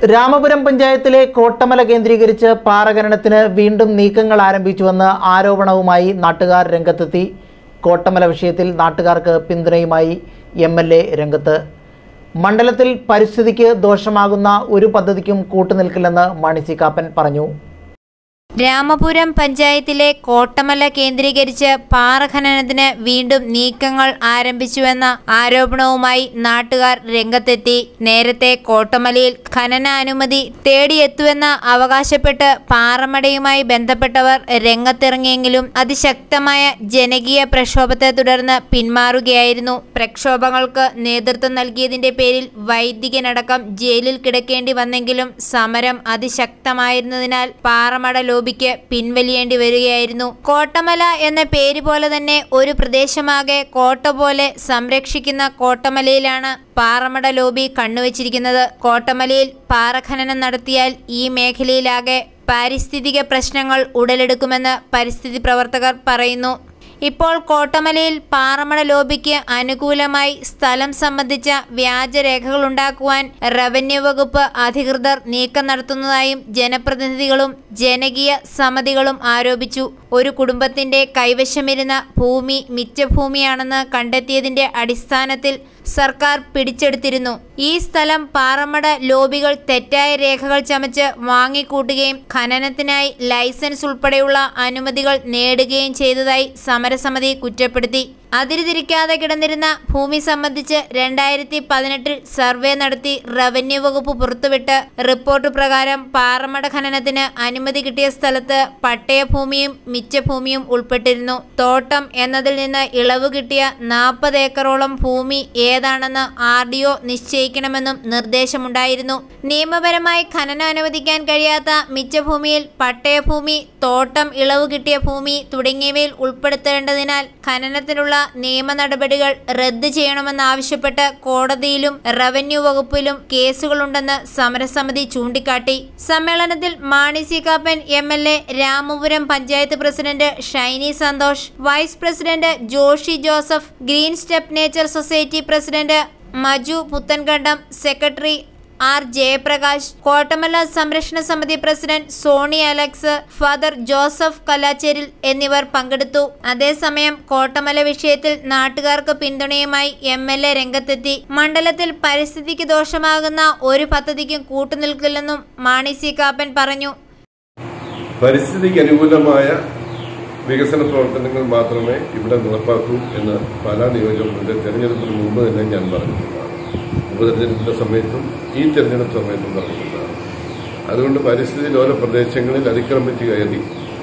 രാമപുരം പഞ്ചായത്തിലെ കോട്ടമല കേന്ദ്രീകരിച്ച് പാറഖനനത്തിന് വീണ്ടും നീക്കങ്ങൾ ആരംഭിച്ചുവെന്ന് ആരോപണവുമായി നാട്ടുകാർ രംഗത്തെത്തി കോട്ടമല വിഷയത്തിൽ നാട്ടുകാർക്ക് പിന്തുണയുമായി എം എൽ എ രംഗത്ത് മണ്ഡലത്തിൽ പരിസ്ഥിതിക്ക് ദോഷമാകുന്ന ഒരു പദ്ധതിക്കും കൂട്ടുനിൽക്കില്ലെന്ന് മാണി സി കാപ്പൻ പറഞ്ഞു രാമപുരം പഞ്ചായത്തിലെ കോട്ടമല കേന്ദ്രീകരിച്ച് പാറഖനനത്തിന് വീണ്ടും നീക്കങ്ങൾ ആരംഭിച്ചുവെന്ന ആരോപണവുമായി നാട്ടുകാർ രംഗത്തെത്തി നേരത്തെ കോട്ടമലയിൽ ഖനനാനുമതി തേടിയെത്തുവെന്ന് അവകാശപ്പെട്ട് പാറമടയുമായി ബന്ധപ്പെട്ടവർ രംഗത്തിറങ്ങിയെങ്കിലും അതിശക്തമായ ജനകീയ പ്രക്ഷോഭത്തെ തുടർന്ന് പിന്മാറുകയായിരുന്നു പ്രക്ഷോഭങ്ങൾക്ക് നേതൃത്വം നൽകിയതിന്റെ പേരിൽ വൈദികനടക്കം ജയിലിൽ കിടക്കേണ്ടി വന്നെങ്കിലും സമരം അതിശക്തമായിരുന്നതിനാൽ പാറമട ലോബിക്ക് പിൻവലിയേണ്ടി വരികയായിരുന്നു കോട്ടമല എന്ന പേര് പോലെ തന്നെ ഒരു പ്രദേശമാകെ കോട്ട പോലെ സംരക്ഷിക്കുന്ന കോട്ടമലയിലാണ് പാറമട ലോബി കണ്ണുവച്ചിരിക്കുന്നത് കോട്ടമലയിൽ പാറഖനനം നടത്തിയാൽ ഈ മേഖലയിലാകെ പാരിസ്ഥിതിക പ്രശ്നങ്ങൾ ഉടലെടുക്കുമെന്ന് പരിസ്ഥിതി പ്രവർത്തകർ പറയുന്നു ഇപ്പോൾ കോട്ടമലയിൽ പാറമട ലോബിക്ക് അനുകൂലമായി സ്ഥലം സംബന്ധിച്ച വ്യാജരേഖകളുണ്ടാക്കുവാൻ റവന്യൂ വകുപ്പ് അധികൃതർ നീക്കം നടത്തുന്നതായും ജനപ്രതിനിധികളും ജനകീയ സമിതികളും ആരോപിച്ചു ഒരു കുടുംബത്തിന്റെ കൈവശമിരുന്ന ഭൂമി മിച്ചഭൂമിയാണെന്ന് കണ്ടെത്തിയതിന്റെ അടിസ്ഥാനത്തിൽ സർക്കാർ പിടിച്ചെടുത്തിരുന്നു ഈ സ്ഥലം പാറമട ലോബികൾ തെറ്റായ രേഖകൾ ചമച്ച് വാങ്ങിക്കൂട്ടുകയും ഖനനത്തിനായി ലൈസൻസ് ഉൾപ്പെടെയുള്ള അനുമതികൾ നേടുകയും ചെയ്തതായി സമരസമിതി കുറ്റപ്പെടുത്തി അതിരുതിരിക്കാതെ കിടന്നിരുന്ന ഭൂമി സംബന്ധിച്ച് രണ്ടായിരത്തി പതിനെട്ടിൽ സർവേ നടത്തി റവന്യൂ വകുപ്പ് പുറത്തുവിട്ട റിപ്പോർട്ട് പ്രകാരം പാറമട ഖനനത്തിന് അനുമതി കിട്ടിയ സ്ഥലത്ത് പട്ടയഭൂമിയും മിച്ചഭൂമിയും ഉൾപ്പെട്ടിരുന്നു തോട്ടം എന്നതിൽ നിന്ന് ഇളവ് കിട്ടിയ നാൽപ്പത് ഏക്കറോളം ഭൂമി ഏതാണെന്ന് ആർ ഡി ഒ നിശ്ചയിക്കണമെന്നും നിർദ്ദേശമുണ്ടായിരുന്നു നിയമപരമായി ഖനനം അനുവദിക്കാൻ കഴിയാത്ത മിച്ചഭൂമിയിൽ പട്ടയഭൂമി തോട്ടം ഇളവ് കിട്ടിയ ഭൂമി തുടങ്ങിയവയിൽ ഉൾപ്പെടുത്തേണ്ടതിനാൽ ഖനനത്തിനുള്ള നിയമ നടപടികൾ റദ്ദ് ചെയ്യണമെന്നാവശ്യപ്പെട്ട് കോടതിയിലും റവന്യൂ വകുപ്പിലും കേസുകളുണ്ടെന്ന് സമരസമിതി ചൂണ്ടിക്കാട്ടി സമ്മേളനത്തിൽ Mani C Kappan M L A Ramapuram panchayat president Shiny Santhosh vice president Joshy Joseph green step nature society president Maju Puthenkandam secretary R Jayaprakash Kottamala സംരക്ഷണ സമിതി പ്രസിഡന്റ് സോണി അലക്സ് ഫാദർ ജോസഫ് കലാച്ചേരിൽ എന്നിവർ പങ്കെടുത്തു അതേസമയം കോട്ടമല വിഷയത്തിൽ നാട്ടുകാർക്ക് പിന്തുണയുമായി എം എൽ എ രംഗത്തെത്തി മണ്ഡലത്തിൽ പരിസ്ഥിതിക്ക് ദോഷമാകുന്ന ഒരു പദ്ധതിക്കും കൂട്ടുനിൽക്കില്ലെന്നും മാണി സി കാപ്പൻ പറഞ്ഞു പരിസ്ഥിതിക്ക് അനുകൂലമായ വികസന പ്രവർത്തനങ്ങൾ മാത്രമേ ഇവിടെ നടപ്പാക്കൂ എന്ന് പാലാ നിയോജകമണ്ഡലത്തിന്റെ തെരഞ്ഞെടുപ്പിന് മുമ്പ് തന്നെ ഞാൻ പറഞ്ഞിട്ടുള്ളതാണ് ഉപതെരഞ്ഞെടുപ്പിന്റെ സമയത്തും ഈ തെരഞ്ഞെടുപ്പ് സമയത്തും പറഞ്ഞിട്ടുള്ളതാണ് അതുകൊണ്ട് പരിസ്ഥിതി ലോല പ്രദേശങ്ങളിൽ അതിക്രമിച്ച് കയറി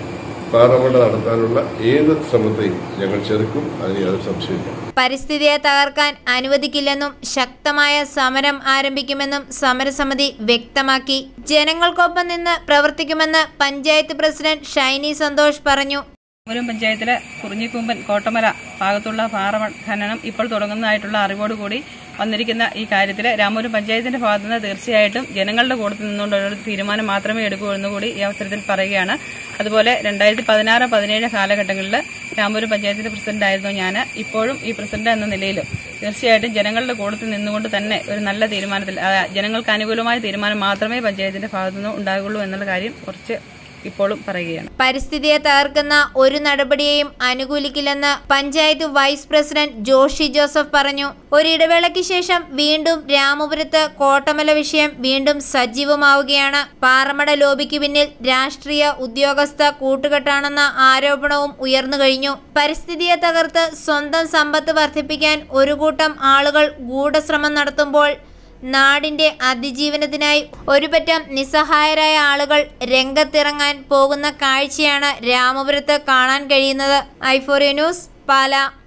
പാറമട നടത്താനുള്ള ഏത് ശ്രമത്തെയും ഞങ്ങൾ ചെറുക്കും അതിന് യാതൊരു സംശയമില്ല പരിസ്ഥിതിയെ തകർക്കാൻ അനുവദിക്കില്ലെന്നും ശക്തമായ സമരം ആരംഭിക്കുമെന്നും സമരസമിതി വ്യക്തമാക്കി ജനങ്ങൾക്കൊപ്പം നിന്ന് പ്രവർത്തിക്കുമെന്ന് പഞ്ചായത്ത് പ്രസിഡന്റ് ഷൈനി സന്തോഷ് പറഞ്ഞു രാമപുരം പഞ്ചായത്തിലെ കുറിഞ്ഞിക്കൂമ്പൻ കോട്ടമല ഭാഗത്തുള്ള പാറ ഖനനം ഇപ്പോൾ തുടങ്ങുന്നതായിട്ടുള്ള അറിവോടുകൂടി വന്നിരിക്കുന്ന ഈ കാര്യത്തിൽ രാമപുരം പഞ്ചായത്തിന്റെ ഭാഗത്തു നിന്ന് തീർച്ചയായിട്ടും ജനങ്ങളുടെ കൂട്ടത്തിൽ നിന്നുകൊണ്ട് ഒരു തീരുമാനം മാത്രമേ എടുക്കൂ എന്നുകൂടി ഈ അവസരത്തിൽ പറയുകയാണ് അതുപോലെ രണ്ടായിരത്തി പതിനാറ് പതിനേഴ് കാലഘട്ടങ്ങളിൽ രാമപുരം പഞ്ചായത്തിന്റെ പ്രസിഡന്റ് ആയിരുന്നു ഞാൻ ഇപ്പോഴും ഈ പ്രസിഡന്റ് എന്ന നിലയിലും തീർച്ചയായിട്ടും ജനങ്ങളുടെ കൂട്ടത്തിൽ നിന്നുകൊണ്ട് തന്നെ ഒരു നല്ല തീരുമാനത്തിൽ ആ, ജനങ്ങൾക്ക് അനുകൂലമായ തീരുമാനം മാത്രമേ പഞ്ചായത്തിന്റെ ഭാഗത്തുനിന്ന് ഉണ്ടാകുള്ളൂ എന്നുള്ള കാര്യം കുറച്ച് ഇപ്പോഴും പറയുകയാണ് പരിസ്ഥിതിയെ തകർക്കുന്ന ഒരു നടപടിയെയും അനുകൂലിക്കില്ലെന്ന് പഞ്ചായത്ത് വൈസ് പ്രസിഡന്റ് ജോഷി ജോസഫ് പറഞ്ഞു ഒരിടവേളയ്ക്ക് ശേഷം വീണ്ടും രാമപുരത്ത് കോട്ടമല വിഷയം വീണ്ടും സജീവമാവുകയാണ് പാറമട ലോബിക്ക് പിന്നിൽ രാഷ്ട്രീയ ഉദ്യോഗസ്ഥ കൂട്ടുകെട്ടാണെന്ന ആരോപണവും ഉയർന്നു കഴിഞ്ഞു പരിസ്ഥിതിയെ തകർത്ത് സ്വന്തം സമ്പത്ത് വർദ്ധിപ്പിക്കാൻ ഒരു കൂട്ടം ആളുകൾ ഗൂഢശ്രമം നടത്തുമ്പോൾ നാടിന്റെ അതിജീവനത്തിനായി ഒരുപറ്റം നിസ്സഹായരായ ആളുകൾ രംഗത്തിറങ്ങാൻ പോകുന്ന കാഴ്ചയാണ് രാമപുരത്ത് കാണാൻ കഴിയുന്നത് ഐഫോറിയ ന്യൂസ് പാല